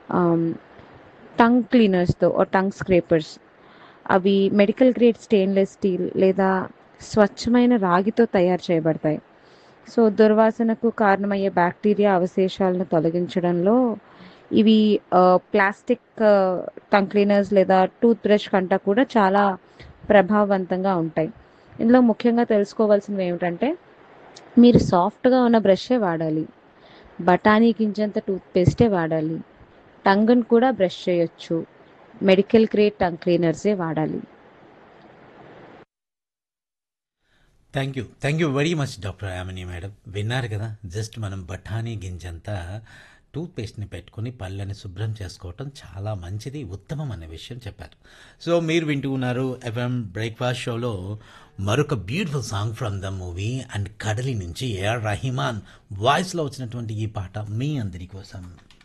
tongue క్లీనర్స్తో tongue scrapers అవి medical grade stainless steel లేదా స్వచ్ఛమైన రాగితో తయారు చేయబడతాయి సో దుర్వాసనకు కారణమయ్యే బ్యాక్టీరియా అవశేషాలను తొలగించడంలో ఇవి ఆ, ప్లాస్టిక్ ఆ, టంగ్ క్లీనర్స్ లేదా టూత్ బ్రష్ కంట కూడా చాలా ప్రభావవంతంగా ఉంటాయి ఇందులో ముఖ్యంగా తెలుసుకోవాల్సినవి ఏమిటంటే మీరు సాఫ్ట్గా ఉన్న బ్రషే వాడాలి బఠానీ గింజంత టూత్పేస్టే వాడాలి టంగ్ని కూడా బ్రష్ చేయొచ్చు మెడికల్ గ్రేడ్ టంగ్ క్లీనర్సే వాడాలి thank you thank you very much doctor Yamini madam విన్నారు కదా జస్ట్ మనం బఠానీ గింజంతా టూత్పేస్ట్ని పెట్టుకుని పళ్ళని శుభ్రం చేసుకోవటం చాలా మంచిది ఉత్తమం అనే విషయం చెప్పారు సో మీరు వింటూ ఉన్నారు ఎఫ్ఎం బ్రేక్ఫాస్ట్ షోలో మరొక beautiful song from the movie and Kadali నుంచి ఏఆర్ రహిమాన్ వాయిస్లో వచ్చినటువంటి ఈ పాట మీ అందరి కోసం